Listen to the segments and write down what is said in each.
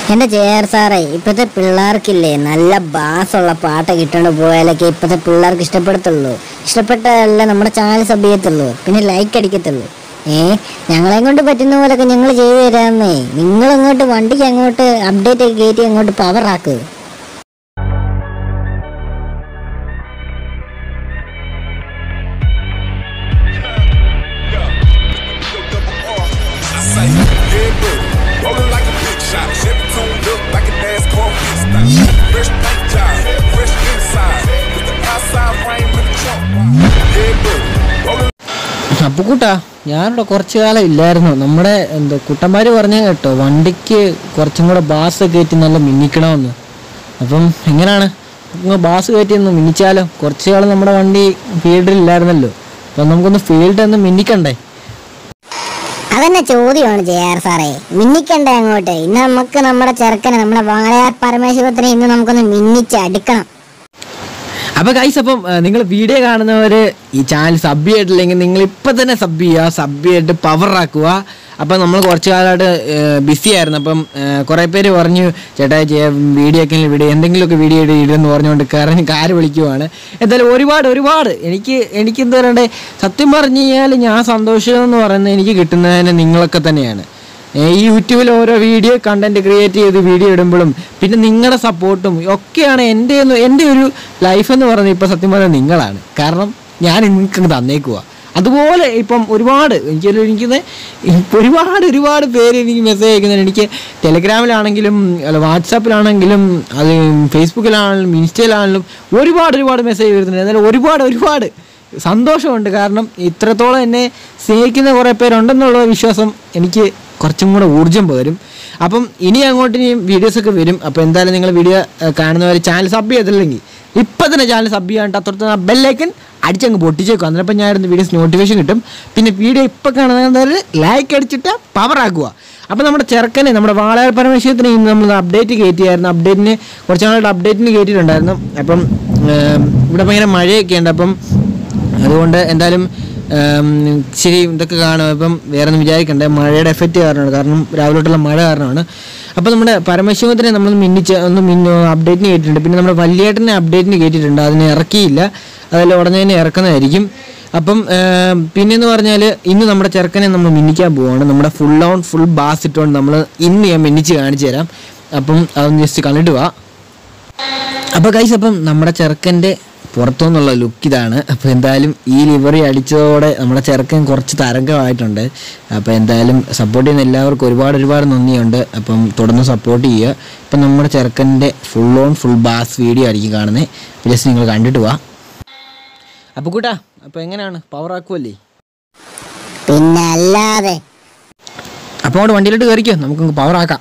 എന്റെ ജയർ സാറേ ഇപ്പത്തെ പിള്ളേർക്കില്ലേ നല്ല ബാസുള്ള പാട്ട് കിട്ടണ്ട് പോയാലൊക്കെ ഇപ്പത്തെ പിള്ളേർക്ക് ഇഷ്ടപ്പെടത്തുള്ളൂ ഇഷ്ടപ്പെട്ടതല്ല നമ്മുടെ ചാനൽ സബ് ചെയ്യത്തുള്ളൂ പിന്നെ ലൈക്ക് അടിക്കത്തുള്ളൂ ഏ ഞങ്ങളെ കൊണ്ട് പറ്റുന്ന പോലൊക്കെ ഞങ്ങൾ ചെയ്തു തരാമേ നിങ്ങൾ അങ്ങോട്ട് വണ്ടിക്ക് അങ്ങോട്ട് അപ്ഡേറ്റ് ഒക്കെ കയറ്റി അങ്ങോട്ട് പവർ ആക്ക് I say, yeah, buddy. Rolling like a big shot. Chevy tuned up like a NASCAR pit stop. Fresh paint job, fresh inside. With the outside frame in the trunk. Yeah, buddy. Rolling അപ്പുക്കുട്ടാ ഞാനിവിടെ കുറച്ച് കാലം ഇല്ലായിരുന്നു നമ്മുടെ എന്താ കുട്ടന്മാര് പറഞ്ഞ കേട്ടോ വണ്ടിക്ക് കുറച്ചും കൂടെ ബാസ് കയറ്റി നല്ല മിന്നിക്കണമെന്ന് അപ്പം എങ്ങനെയാണ് നമുക്ക് ബാസ് കയറ്റി ഒന്ന് മിന്നിച്ചാലോ കുറച്ച് കാലം നമ്മുടെ വണ്ടി ഫീൽഡിലില്ലായിരുന്നല്ലോ അപ്പം നമുക്കൊന്ന് ഫീൽഡ് ഒന്ന് മിന്നിക്കണ്ടേ അതന്നെ ചോദ്യമാണ് ജയർ സാറേ മിന്നിക്കണ്ടേ അങ്ങോട്ട് ഇന്ന് നമുക്ക് നമ്മുടെ ചെറുക്കനെ നമ്മുടെ വാളയാർ പരമേശ്വരത്തിനെ ഇന്ന് നമുക്കൊന്ന് മിന്നിച്ച് അടുക്കണം അപ്പോൾ കൈസ് അപ്പം നിങ്ങൾ വീഡിയോ കാണുന്നവര് ഈ ചാനൽ സബ് ചെയ്തിട്ടില്ലെങ്കിൽ നിങ്ങൾ ഇപ്പം തന്നെ സബ് ചെയ്യുക സബ് ചെയ്തിട്ട് പവർ ആക്കുക അപ്പം നമ്മൾ കുറച്ച് കാലമായിട്ട് ബിസി ആയിരുന്നു അപ്പം കുറേ പേര് പറഞ്ഞു ചേട്ടാ വീഡിയോ ഒക്കെ വീഡിയോ എന്തെങ്കിലുമൊക്കെ വീഡിയോ ഇടുമെന്ന് പറഞ്ഞുകൊണ്ട് കരഞ്ഞ് കാര് വിളിക്കുവാണ് എന്തായാലും ഒരുപാട് ഒരുപാട് എനിക്ക് എനിക്ക് എന്താ പറയണ്ടേ സത്യം പറഞ്ഞു കഴിഞ്ഞാൽ ഞാൻ സന്തോഷം എന്ന് പറയുന്നത് എനിക്ക് കിട്ടുന്നതിന് നിങ്ങളൊക്കെ തന്നെയാണ് ഏ, ഈ യൂട്യൂബിൽ ഓരോ വീഡിയോ കണ്ടന്റ് ക്രിയേറ്റ് ചെയ്ത് വീഡിയോ ഇടുമ്പോഴും പിന്നെ നിങ്ങളുടെ സപ്പോർട്ടും ഒക്കെയാണ് എൻ്റെ ഒന്ന്- എൻ്റെ ഒരു ലൈഫ് എന്ന് പറയുന്നത് ഇപ്പോൾ സത്യം പറഞ്ഞാൽ നിങ്ങളാണ് കാരണം ഞാൻ നിങ്ങൾക്ക് തന്നേക്കുക അതുപോലെ ഇപ്പം ഒരുപാട് എനിക്ക് എനിക്ക് ഒരുപാട് ഒരുപാട് പേര് എനിക്ക് മെസ്സേജ് അയക്കുന്നുണ്ട് എനിക്ക് ടെലിഗ്രാമിലാണെങ്കിലും അല്ല വാട്സാപ്പിലാണെങ്കിലും അത് ഫേസ്ബുക്കിലാണെങ്കിലും ഇൻസ്റ്റയിലാണെങ്കിലും ഒരുപാട് ഒരുപാട് മെസ്സേജ് വരുന്നുണ്ട് എന്നാലും ഒരുപാട് ഒരുപാട് സന്തോഷമുണ്ട് കാരണം ഇത്രത്തോളം എന്നെ സ്നേഹിക്കുന്ന കുറേ പേരുണ്ടെന്നുള്ള വിശ്വാസം എനിക്ക് കുറച്ചും കൂടെ ഊർജ്ജം പകരും അപ്പം ഇനി അങ്ങോട്ട് ഇനി വീഡിയോസൊക്കെ വരും അപ്പോൾ എന്തായാലും നിങ്ങൾ വീഡിയോ കാണുന്നവർ ചാനൽ സബ് ചെയ്തില്ലെങ്കിൽ ഇപ്പം തന്നെ ചാനൽ സബ് ചെയ്യാണ്ട് അത്രത്തോളം ആ ബെല്ലൈക്കൻ അടിച്ചങ്ങ് പൊട്ടിച്ചേക്കും അന്നേരം ഞാൻ ഇടുന്ന വീഡിയോസ് നോട്ടിഫിക്കേഷൻ കിട്ടും പിന്നെ വീഡിയോ ഇപ്പം കാണുന്നവർ ലൈക്ക് അടിച്ചിട്ട് പവർ ആക്കുക അപ്പോൾ നമ്മുടെ ചെറുക്കനെ നമ്മുടെ വാളയാർ പരമേശ്വരത്തിന് ഇന്ന് നമ്മൾ അപ്ഡേറ്റ് കയറ്റിയായിരുന്നു അപ്ഡേറ്റിന് കുറച്ച് നാളായിട്ട് അപ്ഡേറ്റിന് കയറ്റിയിട്ടുണ്ടായിരുന്നു അപ്പം ഏം, ഇവിടെ ഭയങ്കര മഴയൊക്കെ ഉണ്ട് അപ്പം അതുകൊണ്ട് എന്തായാലും ഉം, ശരി ഇതൊക്കെ കാണും ഇപ്പം വേറെ ഒന്നും വിചാരിക്കണ്ടേ മഴയുടെ എഫക്റ്റ് കാരണമാണ് കാരണം രാവിലെ തൊട്ടുള്ള മഴ കാരണമാണ് അപ്പോൾ നമ്മുടെ പരമശിവത്തിനെ നമ്മൾ മിന്നിച്ച് ഒന്ന് മിന്നു അപ്ഡേറ്റിന് കേട്ടിട്ടുണ്ട് പിന്നെ നമ്മുടെ വല്യേട്ടനെ അപ്ഡേറ്റിന് കേട്ടിട്ടുണ്ട് അതിനെ ഇറക്കിയില്ല അതെല്ലാം ഉടനെ തന്നെ ഇറക്കുന്നതായിരിക്കും അപ്പം ഏം, പിന്നെന്ന് പറഞ്ഞാൽ ഇന്ന് നമ്മുടെ ചെറുക്കനെ നമ്മൾ മിന്നിക്കാൻ പോവുകയാണ് നമ്മുടെ ഫുൾ ഓൺ ഫുൾ ബാസ് ഇട്ടുകൊണ്ട് നമ്മൾ ഇന്ന് ഞാൻ മിന്നിച്ച് കാണിച്ചു തരാം അപ്പം അതൊന്ന് ജസ്റ്റ് കണ്ടിട്ട് വാ അപ്പോൾ കൈസ് അപ്പം നമ്മുടെ ചെറുക്കൻ്റെ പുറത്തുനിന്നുള്ള ലുക്ക് ഇതാണ് അപ്പോൾ എന്തായാലും ഈ ലിവറി അടിച്ചതോടെ നമ്മുടെ ചെറുക്കൻ കുറച്ച് തരംഗമായിട്ടുണ്ട് അപ്പോൾ എന്തായാലും സപ്പോർട്ട് ചെയ്യുന്ന എല്ലാവർക്കും ഒരുപാട് ഒരുപാട് നന്ദിയുണ്ട് അപ്പം തുടർന്ന് സപ്പോർട്ട് ചെയ്യുക ഇപ്പം നമ്മുടെ ചെറുക്കൻ്റെ full on full bass video ആയിരിക്കും കാണുന്നത് ജസ്റ്റ് നിങ്ങൾ കണ്ടിട്ട് വാ അപ്പോൾ കൂട്ടാ അപ്പോൾ എങ്ങനെയാണ് പവർ ആക്കുമല്ലേ പിന്നെ അല്ലാതെ അപ്പോൾ അവിടെ വണ്ടിയിലോട്ട് കയറിക്കോ നമുക്ക് പവർ ആക്കാം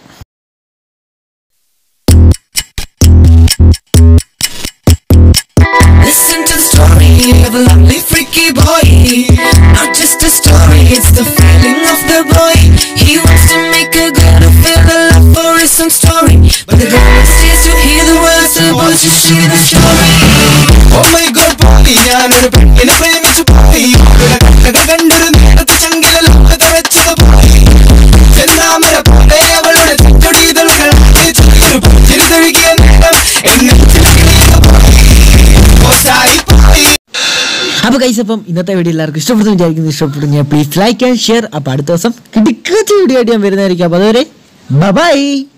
Listen to the story of a lovely freaky boy. Not just a story, it's the feeling of the boy. He wants to make a girl to feel the love for his own story. But the girl insists to hear the words, the boy should share the story. Oh my god പോയി ഞാനൊരു പെണ്ണിനെ പ്രേമിച്ചു പോയി ഇവിടെ കണ്ണകൾ കണ്ടൊരു നേരത്തെ ചങ്കിലല്ല തറച്ചത് പോയി ചെന്നാമര പോലെ അവളുടെ ചുറ്റൊടിതളുകൾ ചെറിയൊരു പുഞ്ചിരിതൊഴുകിയ നേരം എന്നെ ചിലകിളിയ പോയി പോസ്റ്റായി പോയി അപ്പോൾ കൈസ് അപ്പം ഇന്നത്തെ വീഡിയോ എല്ലാവർക്കും ഇഷ്ടപ്പെടുന്നു വിചാരിക്കുന്നു ഇഷ്ടപ്പെട്ടു ഞാൻ പ്ലീസ് ലൈക്ക് ആൻഡ് ഷെയർ അപ്പോൾ അടുത്ത ദിവസം കിടക്കാച്ച വീഡിയോ ആയിട്ട് ഞാൻ വരുന്നതായിരിക്കും അപ്പോൾ അതുവരെ ബൈ